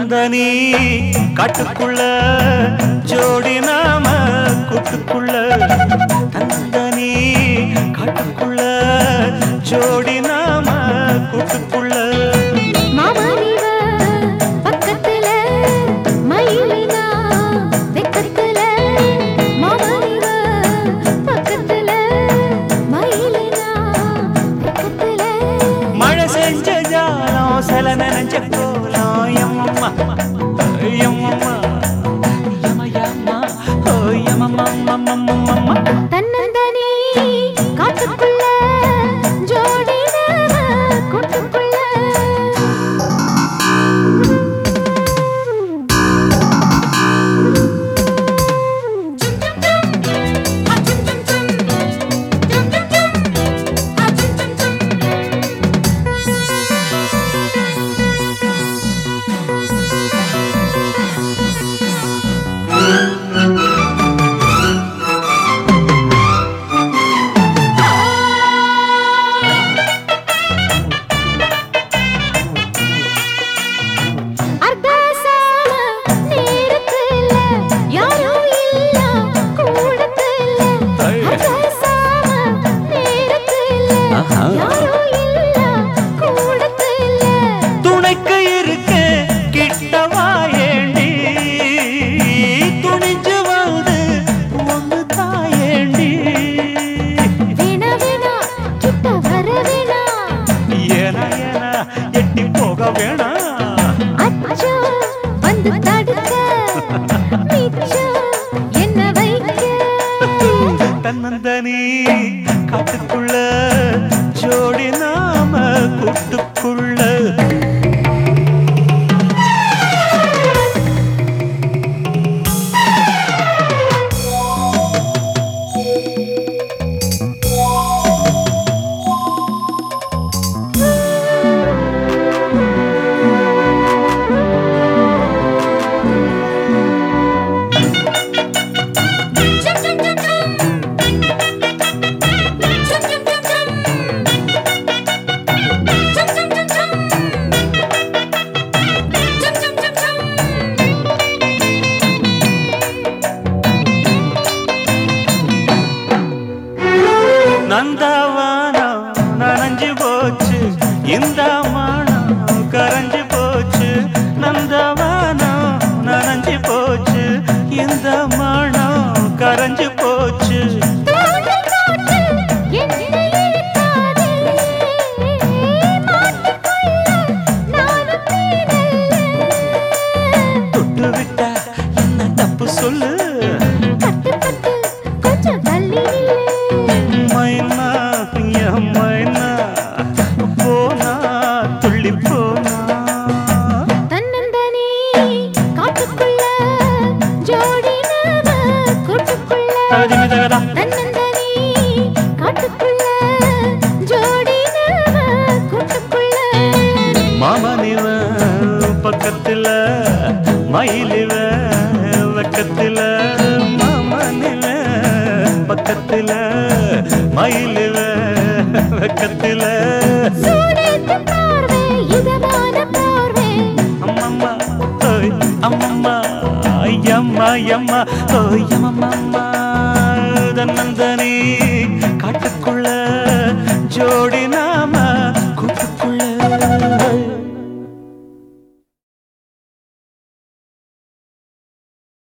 தன்னந்தனி காட்டுக்குள்ள ஜோடி நாம கூட்டுக்குள்ள தன்னந்தனி காட்டுக்குள்ள ஜோடி நாம கூட்டுக்குள்ள மாமனிவ பக்கத்துல மயிலினா வெக்கத்துல மாமனிவ பக்கத்துல மயிலினா வெக்கத்துல மழை செஞ்ச ஜாலம் சில நினைஞ்ச கோலம் எம்மம்மா எம்மம்மா யமயம்மா ஓ யமம்மம்மம்மம்மம்மா தன்னந்தனி காட்டுக்குள்ள ஜோடி நாம கூட்டுக்குள்ள அர்த்தசாம நேரத்துல யாரும் இல்ல கூடத்துல அர்த்தசாம நேரத்துல ஆஹா. யாரும் இல்ல கூடத்துல துணைக்கு இருக்க கிட்டவா ஏண்டி துணிஞ்சு வந்து ஒன்று தாயேண்டி வேணா வேணா கிட்ட வர வேணா ஏனா ஏனா எட்டி போக வேணாம் அச்சோ வந்து தடுக்க மிச்சம் என்ன வைக்க தன்னந்தனி காட்டுக்குள்ள ஜோடி நாம கூட்டுக்குள்ள நந்தவானம் நனைஞ்சு போச்சு இந்த மானம் கரைஞ்சு போச்சு நந்தவானம் நனைஞ்சு போச்சு இந்த மானம் கரைஞ்சு போச்சு தோட்டல் போட்டு என்னை இழுக்காதே மாட்டிக்கொள்ள நானும் நீனல்ல தொட்டு விட்டா என்ன தப்பு சொல்லு பட்டு பட்டு கொஞ்சம் தள்ளி நில்லு மைனா என் மைனா போனா துள்ளி போனா தன்னந்தனி காட்டுக்குள்ள ஜோடி நாம கூட்டுக்குள்ள தகதிமி தகதா தன்னந்தனி காட்டுக்குள்ள ஜோடி நாம கூட்டுக்குள்ள மாமனிவ பக்கத்துல மயிலிவ வெக்கத்துல மாமனிவ பக்கத்துல மயிலிவ வெக்கத்துல சூடேத்து பார்வை இதமான பார்வை அம்மம்மா ஓய் அம்மம்மா ஐயம்மா ஐயம்மா ஓய் அம்மம்மா தன்னந்தனி காட்டுக்குள்ள ஜோடி